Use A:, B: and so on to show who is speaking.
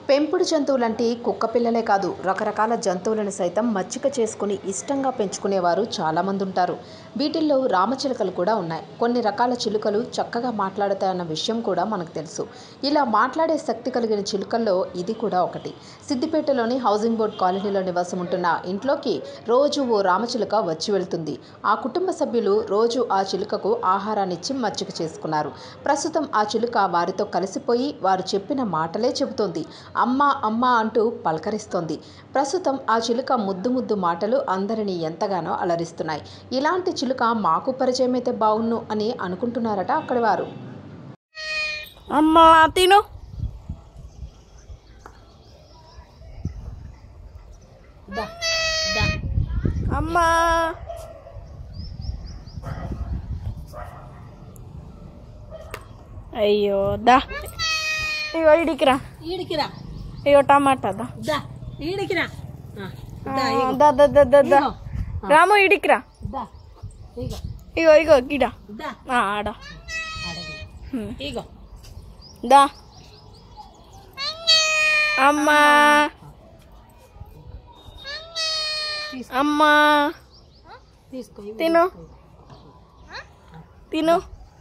A: పెంపుడు జంతువులంటే కుక్క పిల్లలే కాదు రకరకాల జంతువులను సైతం మచ్చిక చేసుకుని ఇష్టంగా పెంచుకునేవారు చాలామంది ఉంటారు వీటిల్లో రామచిలుకలు కూడా ఉన్నాయి కొన్ని రకాల చిలుకలు చక్కగా మాట్లాడతాయన్న విషయం కూడా మనకు తెలుసు ఇలా మాట్లాడే శక్తి కలిగిన చిలుకల్లో ఇది కూడా ఒకటి సిద్దిపేటలోని హౌసింగ్ బోర్డ్ కాలనీలో నివాసం ఉంటున్న ఇంట్లోకి రోజు ఓ రామచిలుక వచ్చి వెళ్తుంది ఆ కుటుంబ సభ్యులు రోజు ఆ చిలుకకు ఆహారాన్నిచ్చి మచ్చిక చేసుకున్నారు ప్రస్తుతం ఆ చిలుక వారితో కలిసిపోయి వారు చెప్పిన మాటలే చెబుతోంది అమ్మ అమ్మ అంటూ పలకరిస్తోంది ప్రస్తుతం ఆ చిలుక ముద్దు ముద్దు మాటలు అందరినీ ఎంతగానో అలరిస్తున్నాయి ఇలాంటి చిలుక మాకు పరిచయం అయితే బాగున్ను అని అనుకుంటున్నారట అక్కడి వారు
B: అమ్మా తిను అమ్మా అయ్యో దా ఇగో ఇడికిరా
C: ఈడికిరా
B: ఇగో టమాటా దా
C: దా ఈడికిరా ఆ,
B: ఆ, దా దా దా దా దా రాము ఇడికిరా
C: దా ఇగో
B: ఇగో ఇగో గిడ
C: దా
B: ఆ, ఆడ
C: అడగి
B: హ్మ్.
C: ఇగో
B: దా అమ్మా అమ్మా
C: తీసుకో ఇవి
B: తిను తిను